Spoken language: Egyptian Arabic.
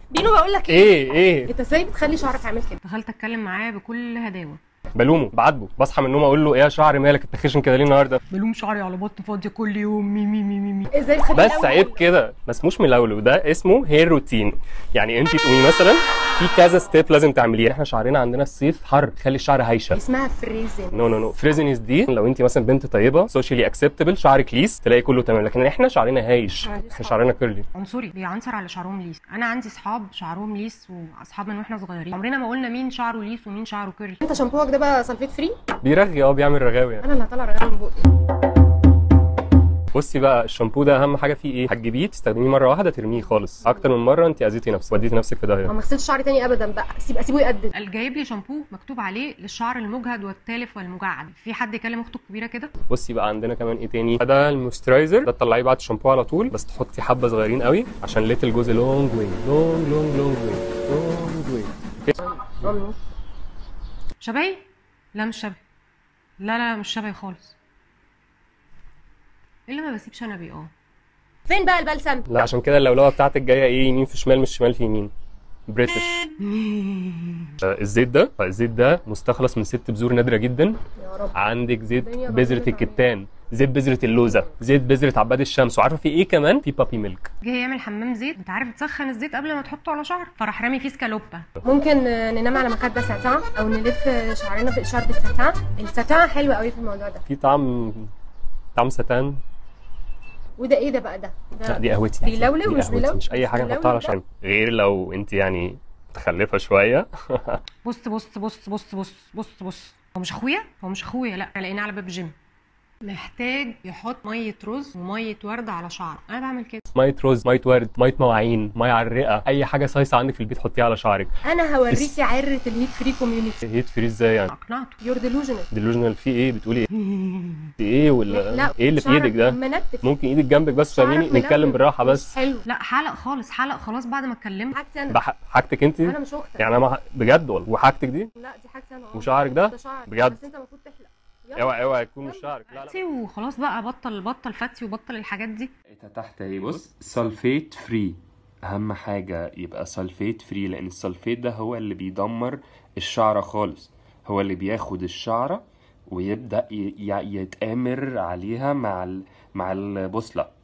بينو بقول لك ايه ايه ايه انت ازاي بتخلي شعرك عامل كده دخلت اتكلم معاه بكل هداوه بلومه بعاتبه بصحى من النوم اقول له ايه يا شعري مالك انت خشن كده ليه النهارده بلوم شعري على بطن فاضيه كل يوم مي مي مي مي, مي. ازاي بتخلي بس الأول؟ عيب كده ما اسموش ملولو ده اسمه هير روتين يعني انت تقومي مثلا في كذا ستيب لازم تعمليه احنا شعرنا عندنا الصيف حر تخلي الشعر هيشه اسمها فريزن نو نو نو فريزنس دي لو انت مثلا بنت طيبه سوشيالي اكسبتبل شعرك ليس تلاقي كله تمام لكن احنا شعرنا هايش احنا شعرنا كيرلي عنصري بيعنصر على شعرهم ليس انا عندي اصحاب شعرهم ليس واصحاب من واحنا صغيرين عمرنا ما قلنا مين شعره ليس ومين شعره كيرلي انت شامبوك ده بقى سلفيت فري بيرغي اه بيعمل رغاوي يعني انا اللي هطلع رغاوي من بقي بصي بقى الشامبو ده اهم حاجه فيه ايه هتجيبيه تستخدميه مره واحده ترميه خالص اكتر من مره انت اذيتي نفسك وديتي نفسك في ما داهيه اغسلش شعري تاني ابدا بقى سيب اسيبه يقدم قال جايب لي شامبو مكتوب عليه للشعر المجهد والتالف والمجعد في حد يكلم اخته الكبيره كده بصي بقى عندنا كمان ايه تاني ده المويسترايزر ده تطلعيه بعد الشامبو على طول بس تحطي حبه صغيرين قوي عشان ليتل جوز لونج واي لونج لونج لونج واي لونج واي أمي. شبهي لا مش شبهي لا لا مش شبهي خالص الا ما بسيب شنبي اه فين بقى البلسم لا عشان كده اللولوه بتاعتك جايه ايه يمين في شمال مش شمال في يمين بريتش آه، الزيت ده الزيت ده مستخلص من ست بذور نادره جدا يا رب عندك زيت الدنيا بذره بطلت الكتان زيت بذره اللوزه زيت بذره عباد الشمس وعارفه في ايه كمان في بابي ميلك جه يعمل حمام زيت انت عارف تسخن الزيت قبل ما تحطه على شعرك فراح رامي فيه سكالوبا ممكن آه، ننام على مخده ساتان او نلف شعرنا باشار بالساتان الساتان حلو قوي في الموضوع ده في طعم طعم ستان وده ايه ده بقى ده لا ده دي قهوتي بيلولو دي مش قهوتي، بيلولو؟ مش اي حاجه بيلولو نحطها على ده؟ شعرنا غير لو انت يعني متخلفه شويه بص بص بص بص بص بص بص هو مش اخويا هو مش اخويا لا لقيناه على باب الجيم محتاج يحط ميه رز وميه ورد على شعره انا بعمل كده ميه رز ميه ورد ميه مواعين ميه على الرئه اي حاجه صايصه عندك في البيت حطيها على شعرك انا هوريكي عره الهيت فري كوميونتي هيت فري ازاي يعني اقنعته يور ديلوجنال ديلوجنال في ايه بتقولي ايه في ايه ولا لا ايه اللي في شعرك ايدك ده منتف ممكن ايدك جنبك بس شعرك فاهميني منتف. نتكلم بالراحه مش بس حلو لا حلق خالص حلق خلاص بعد ما اتكلمت حاجتي انا ده ح- حاجتك انت انا مش اختك يعني انا ما- بجد والله وحاجتك دي لا دي حاجتي انا اه وشعرك ده ده شعرك بجد؟ بس انت المفروض تحلق يلا. اوعى اوعى يكون مش يلا. شعرك لا لا فتي وخلاص بقى بطل بطل فتي وبطل الحاجات دي انت تحت اهي بص سلفيت فري اهم حاجه يبقى سلفيت فري لان السلفيت ده هو اللي بيدمر الشعره خالص هو اللي بياخد الشعره ويبدا ي- ي- يتآمر عليها مع ال... مع البوصله